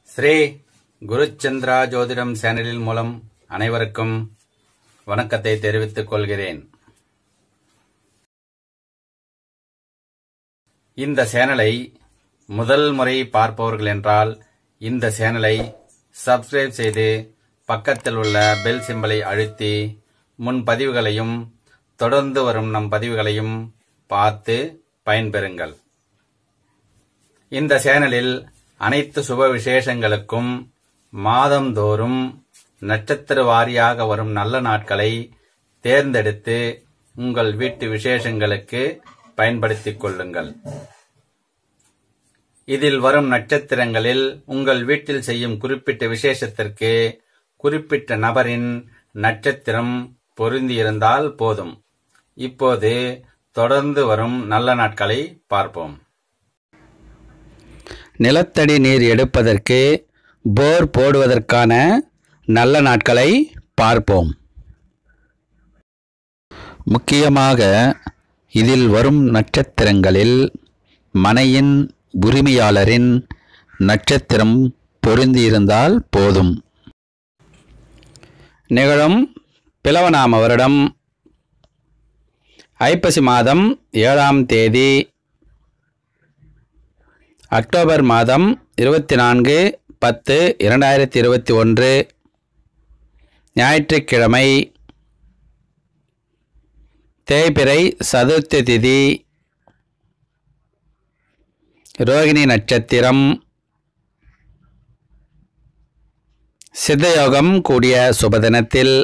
ஸ்ரீ குருச்சந்திரா ஜோதிடம் சேனலின் மூலம் அனைவருக்கும் வணக்கத்தை தெரிவித்துக் கொள்கிறேன் இந்த சேனலை முதல் முறை பார்ப்பவர்கள் என்றால் இந்த சேனலை சப்ஸ்கிரைப் செய்து பக்கத்தில் உள்ள பெல் சிம்பலை அழுத்தி முன் பதிவுகளையும் தொடர்ந்து வரும் நம் பதிவுகளையும் பார்த்து பயன்பெறுங்கள் இந்த சேனலில் அனைத்து சுப விசேஷங்களுக்கும் மாதந்தோறும் நட்சத்திர வாரியாக வரும் நல்ல நாட்களை தேர்ந்தெடுத்து உங்கள் வீட்டு விசேஷங்களுக்கு பயன்படுத்திக் கொள்ளுங்கள் இதில் வரும் நட்சத்திரங்களில் உங்கள் வீட்டில் செய்யும் குறிப்பிட்ட விசேஷத்திற்கு குறிப்பிட்ட நபரின் நட்சத்திரம் பொருந்தியிருந்தால் போதும் இப்போது தொடர்ந்து வரும் நல்ல நாட்களை பார்ப்போம் நிலத்தடி நீர் எடுப்பதற்கு போர் போடுவதற்கான நல்ல நாட்களை பார்ப்போம் முக்கியமாக இதில் வரும் நட்சத்திரங்களில் மனையின் உரிமையாளரின் நட்சத்திரம் பொருந்தியிருந்தால் போதும் நிகழும் பிளவநாம வருடம் ஐப்பசி மாதம் ஏழாம் தேதி அக்டோபர் மாதம் இருபத்தி நான்கு பத்து இரண்டாயிரத்தி இருபத்தி ஒன்று ஞாயிற்றுக்கிழமை தேய்பிறை சதுர்த்தி திதி ரோகிணி நட்சத்திரம் சித்தயோகம் கூடிய சுபதினத்தில்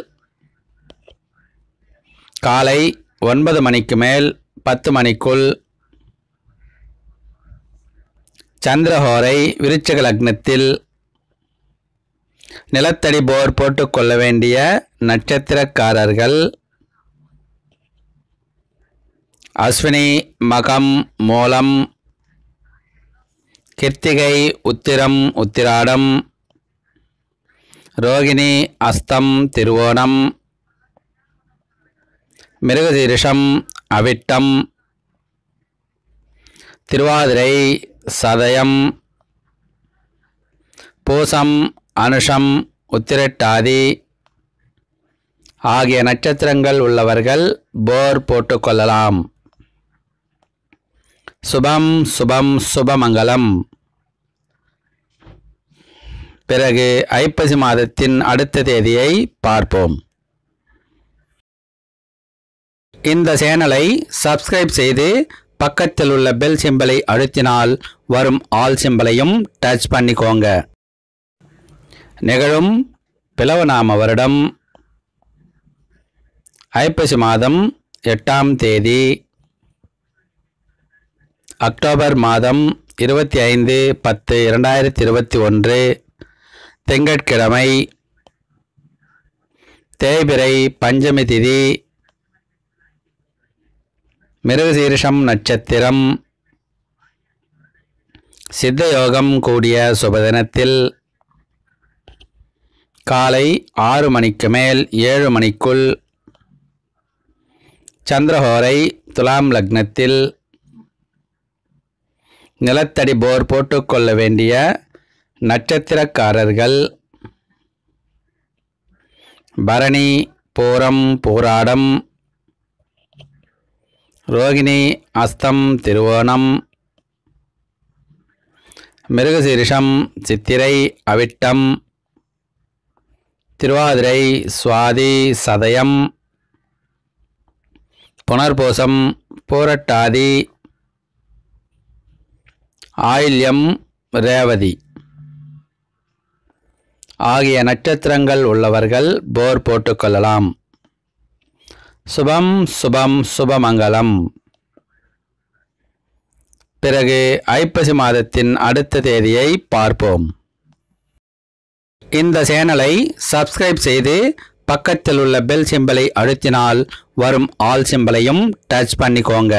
காலை ஒன்பது மணிக்கு மேல் பத்து மணிக்குள் சந்திரஹோரை விருச்சக லக்னத்தில் நிலத்தடி போர் போட்டுக்கொள்ள வேண்டிய நட்சத்திரக்காரர்கள் அஸ்வினி மகம் மூலம் கிருத்திகை உத்திரம் உத்திராடம் ரோகிணி அஸ்தம் திருவோணம் மிருகசீரிஷம் அவிட்டம் திருவாதிரை சதயம் பூசம் அனுஷம் உத்திரட்டாதி ஆகிய நட்சத்திரங்கள் உள்ளவர்கள் போர் போட்டுக்கொள்ளலாம் சுபம் சுபம் சுபமங்கலம் பிறகு ஐப்பசி மாதத்தின் அடுத்த தேதியை பார்ப்போம் இந்த சேனலை சப்ஸ்கிரைப் செய்து பக்கத்தில் உள்ள பெல் சிம்பலை அழுத்தினால் வரும் ஆல் சிம்பலையும் டச் பண்ணிக்கோங்க நிகழும் பிளவநாம வருடம் ஐப்பசி மாதம் எட்டாம் தேதி அக்டோபர் மாதம் இருபத்தி ஐந்து பத்து இரண்டாயிரத்தி இருபத்தி ஒன்று திங்கட்கிழமை தேய்பிறை பஞ்சமி திதி மிருகசீரிஷம் நட்சத்திரம் சித்தயோகம் கூடிய சுபதினத்தில் காலை ஆறு மணிக்கு மேல் ஏழு மணிக்குள் சந்திரஹோரை துலாம் லக்னத்தில் நிலத்தடி போர் போட்டுக்கொள்ள வேண்டிய நட்சத்திரக்காரர்கள் பரணி பூரம் பூராடம் ரோகிணி அஸ்தம் திருவோணம் மிருகசீரிஷம் சித்திரை அவிட்டம் திருவாதிரை சுவாதி சதயம் புனர்பூசம் பூரட்டாதி ஆயில்யம் ரேவதி ஆகிய நட்சத்திரங்கள் உள்ளவர்கள் போர் போட்டுக்கொள்ளலாம் சுபம் சுபம் சுபமங்கலம் பிறகு ஐப்பசி மாதத்தின் அடுத்த தேதியை பார்ப்போம் இந்த சேனலை சப்ஸ்கிரைப் செய்து பக்கத்தில் உள்ள பெல் சிம்பலை அழுத்தினால் வரும் ஆல் சிம்பலையும் டச் பண்ணிக்கோங்க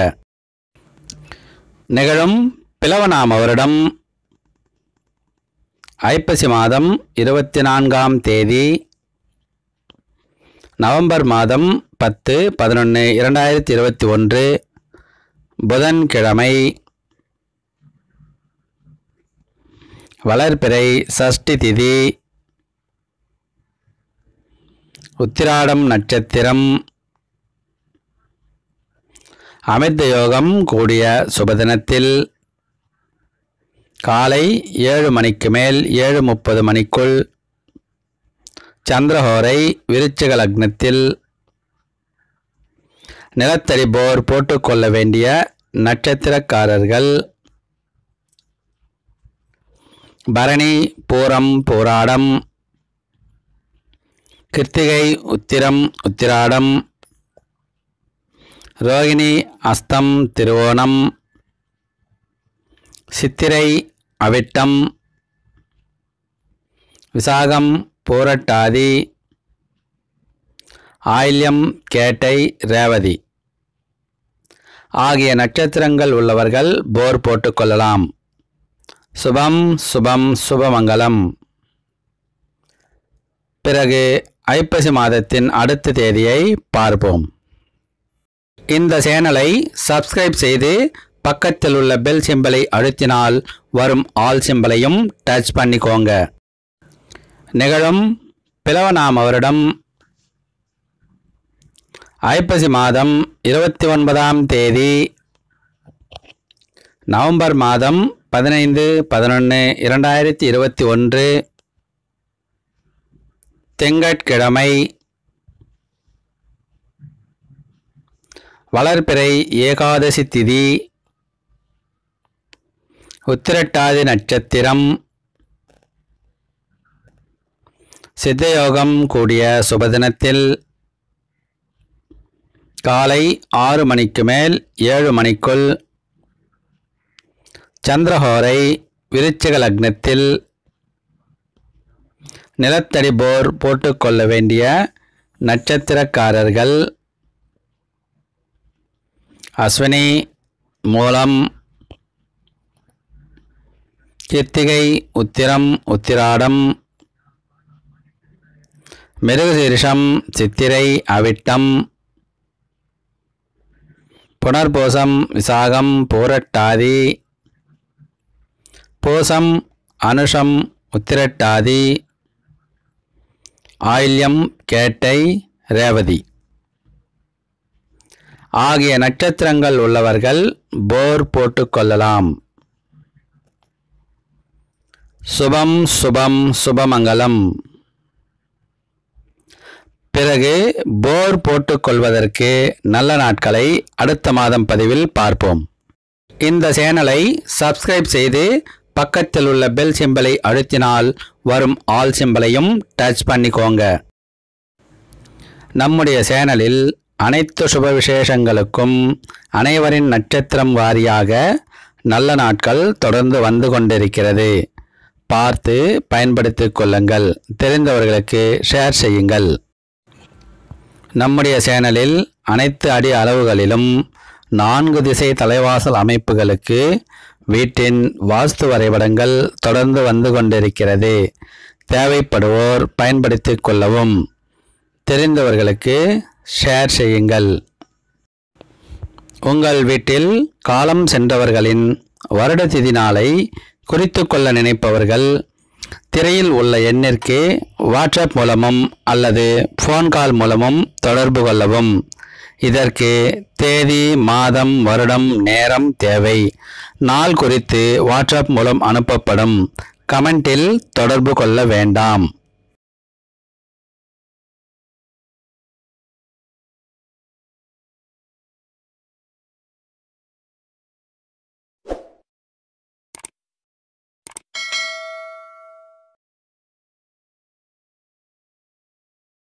நிகழும் பிளவநாம வருடம் ஐப்பசி மாதம் இருபத்தி நான்காம் தேதி நவம்பர் மாதம் பத்து பதினொன்று இரண்டாயிரத்தி இருபத்தி ஒன்று புதன்கிழமை வளர்பிறை சஷ்டி திதி உத்திராடம் நட்சத்திரம் அமிர்த யோகம் கூடிய சுபதினத்தில் காலை ஏழு மணிக்கு மேல் ஏழு முப்பது மணிக்குள் சந்திரஹோரை விருச்சிக லக்னத்தில் நிலத்தடி போர் போட்டுக்கொள்ள வேண்டிய நட்சத்திரக்காரர்கள் பரணி பூரம் பூராடம் கிருத்திகை உத்திரம் உத்திராடம் ரோகிணி அஸ்தம் திருவோணம் சித்திரை அவிட்டம் விசாகம் பூரட்டாதி ஆயில்யம் கேட்டை ரேவதி ஆகிய நட்சத்திரங்கள் உள்ளவர்கள் போர் போட்டுக்கொள்ளலாம் சுபம் சுபம் சுபமங்கலம் பிறகு ஐப்பசி மாதத்தின் அடுத்த தேதியை பார்ப்போம் இந்த சேனலை சப்ஸ்கிரைப் செய்து பக்கத்தில் உள்ள பெல் சிம்பலை அழுத்தினால் வரும் ஆல் சிம்பலையும் டச் பண்ணிக்கோங்க நிகழும் பிளவநாம வருடம் ஐப்பசி மாதம் இருபத்தி ஒன்பதாம் தேதி நவம்பர் மாதம் பதினைந்து பதினொன்று இரண்டாயிரத்தி இருபத்தி ஒன்று திங்கட்கிழமை வளர்பிறை ஏகாதசி திதி உத்திரட்டாதி நட்சத்திரம் சித்தயோகம் கூடிய சுபதினத்தில் காலை ஆறு மணிக்கு மேல் ஏழு மணிக்குள் சந்திரஹோரை விருச்சிக லக்னத்தில் நிலத்தடி போர் போட்டுக்கொள்ள வேண்டிய நட்சத்திரக்காரர்கள் அஸ்வினி மூலம் கிருத்திகை உத்திரம் உத்திராடம் மிருகசீரிஷம் சித்திரை அவிட்டம் புனர்பூசம் விசாகம் பூரட்டாதி பூசம் அனுஷம் உத்திரட்டாதி ஆயில்யம் கேட்டை ரேவதி ஆகிய நட்சத்திரங்கள் உள்ளவர்கள் போர் போட்டுக்கொள்ளலாம் சுபம் சுபம் சுபமங்கலம் பிறகு போர் போட்டுக்கொள்வதற்கு நல்ல நாட்களை அடுத்த மாதம் பதிவில் பார்ப்போம் இந்த சேனலை சப்ஸ்கிரைப் செய்து பக்கத்தில் உள்ள பெல் சிம்பலை அழுத்தினால் வரும் ஆல் சிம்பலையும் டச் பண்ணிக்கோங்க நம்முடைய சேனலில் அனைத்து சுப விசேஷங்களுக்கும் அனைவரின் நட்சத்திரம் வாரியாக நல்ல நாட்கள் தொடர்ந்து வந்து கொண்டிருக்கிறது பார்த்து பயன்படுத்திக் கொள்ளுங்கள் தெரிந்தவர்களுக்கு ஷேர் செய்யுங்கள் நம்முடைய சேனலில் அனைத்து அடி அளவுகளிலும் நான்கு திசை தலைவாசல் அமைப்புகளுக்கு வீட்டின் வாஸ்து வரைபடங்கள் தொடர்ந்து வந்து கொண்டிருக்கிறது தேவைப்படுவோர் பயன்படுத்திக் கொள்ளவும் தெரிந்தவர்களுக்கு ஷேர் செய்யுங்கள் உங்கள் வீட்டில் காலம் சென்றவர்களின் வருட திதி நாளை குறித்து கொள்ள நினைப்பவர்கள் திரையில் உள்ள எண்ணிற்கு வாட்ஸ்அப் மூலமும் அல்லது ஃபோன் கால் மூலமும் தொடர்பு கொள்ளவும் இதற்கு தேதி மாதம் வருடம் நேரம் தேவை நாள் குறித்து வாட்ஸ்அப் மூலம் அனுப்பப்படும் கமெண்டில் தொடர்பு கொள்ள வேண்டாம்